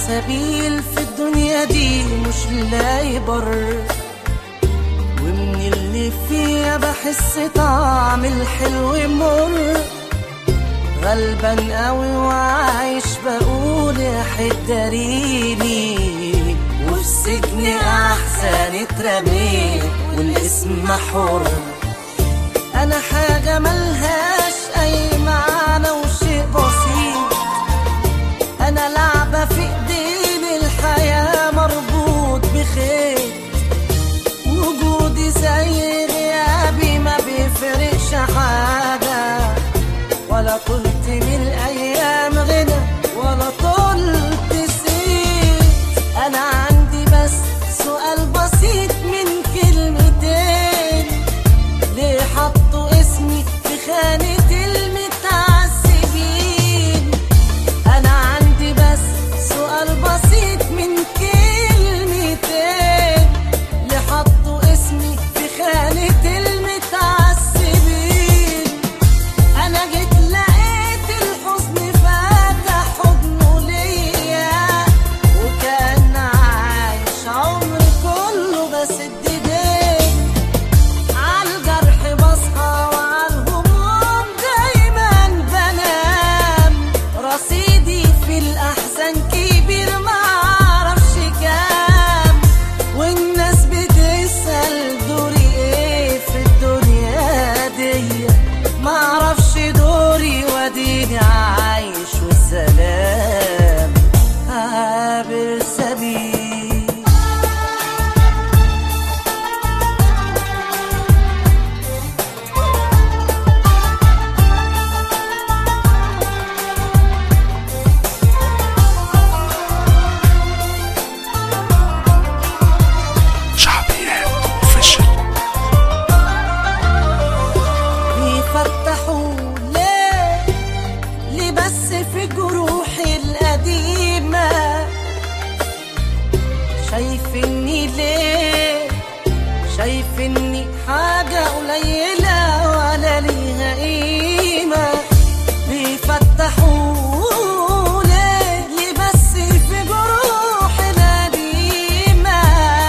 سبيل في الدنيا دي مش لاقي بر ومن اللي فيها بحس طعم الحلو مر غلبان قوي وعايش بقول يا حداريني وفي سجن احسن اترميت والاسم حر انا حاجة ملهاش اي معنى وشيء بسيط انا لعبة في ايدين الحياة مربوط بخيط وجودي زي غيابي ما بيفرقش حاجة ولا طلت من الايام غنى ولا طلت سيت انا عندي بس سؤال بسيط من كلمتين ليه حطوا اسمي في خانة المتعذبين انا عندي بس سؤال بسيط من كلمتين ليه حطوا اسمي في خانة المتعذبين انا جيت لقيت الحزن فاتح حضنه ليا وكان عايش عمري كله بسد ايديه عالجرح بصحى وعالهموم دايما بنام رصيدي في الاحزان كبير معرفش كام والناس بتسأل دوري ايه في الدنيا دي معرفش دوري واديني عايش والسلام عابر سبيل شعبيات اوفيشال بيفتحوا ليه ليه بس في جروحي القديمة شايفني ليه شايفني حاجة قليلة ولا ليها قيمة بيفتحوا ليه ليه بس في جروحي القديمة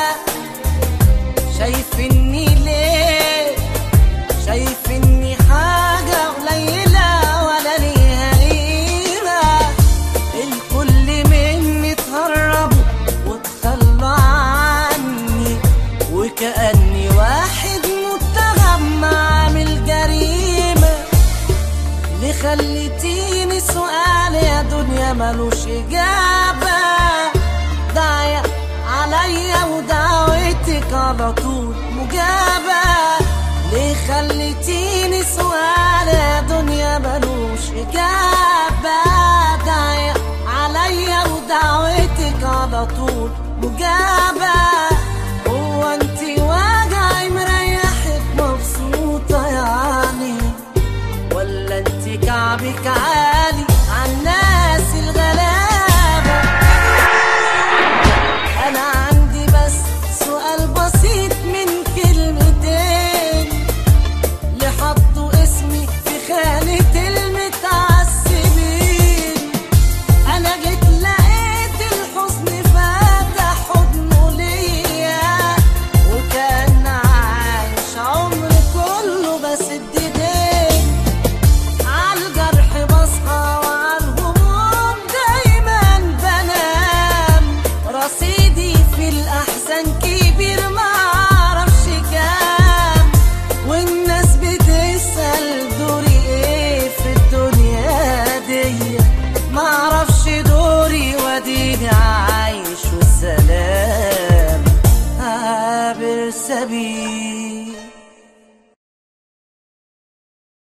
شايفني ليه شايف اني حاجة قليلة ولا ليها قيمة الكل مني اتهربوا واتخلوا عني وكأني واحد متهم عامل جريمة اللي خليتيني سؤال يا دنيا ملوش إجابة داعية عليا ودعوتك على طول مجابة ليه خليتيني سؤال يا دنيا ملوش إجابة داعية عليا ودعوتك على طول مجابة